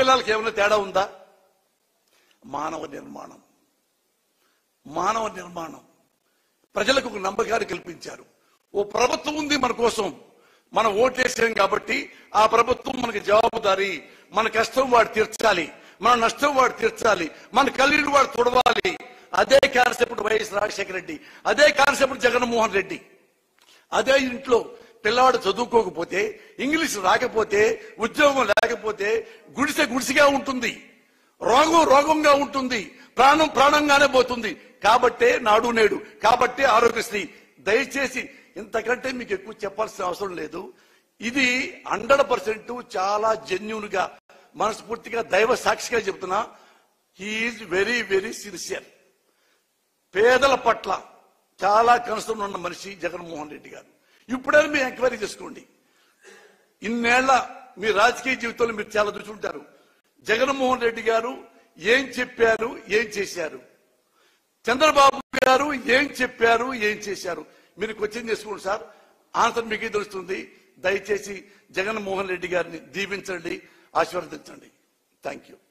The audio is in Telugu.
పిల్లలకి ఏమైనా తేడా ఉందా మానవ నిర్మాణం మానవ నిర్మాణం ప్రజలకు ఒక నమ్మకాన్ని కల్పించారు ఓ ప్రభుత్వం ఉంది మన కోసం మనం ఓటేసాం కాబట్టి ఆ ప్రభుత్వం మనకి జవాబుదారీ మన కష్టం వాడు తీర్చాలి మన నష్టం వాడు తీర్చాలి మన కళ్ళీళ్ళు వాడు తుడవాలి అదే కాన్సెప్ట్ వైఎస్ రాజశేఖర రెడ్డి అదే కాన్సెప్ట్ జగన్మోహన్ రెడ్డి అదే ఇంట్లో పిల్లవాడు చదువుకోకపోతే ఇంగ్లీష్ రాకపోతే ఉద్యోగం లేకపోతే గుడిసె గుడిసిగా ఉంటుంది రోగం రోగంగా ఉంటుంది ప్రాణం ప్రాణంగానే పోతుంది కాబట్టే నాడు నేడు కాబట్టే ఆరోగ్యశ్రీ దయచేసి ఇంతకంటే మీకు ఎక్కువ చెప్పాల్సిన అవసరం లేదు ఇది హండ్రెడ్ పర్సెంట్ చాలా జెన్యున్ గా మనస్ఫూర్తిగా దైవ సాక్షిగా చెప్తున్నా హీఈస్ వెరీ వెరీ సిన్సియర్ పేదల పట్ల చాలా కనసం ఉన్న మనిషి జగన్మోహన్ రెడ్డి గారు ఇప్పుడైనా మీరు ఎంక్వైరీ చేసుకోండి ఇన్నేళ్ల మీ రాజకీయ జీవితంలో మీరు చాలా చూసుంటారు జగన్మోహన్ రెడ్డి గారు ఏం చెప్పారు ఏం చేశారు చంద్రబాబు గారు ఏం చెప్పారు ఏం చేశారు మీరు క్వశ్చన్ చేసుకోండి సార్ ఆన్సర్ మీకే తెలుస్తుంది దయచేసి జగన్మోహన్ రెడ్డి గారిని దీవించండి ఆశీర్వదించండి థ్యాంక్ యూ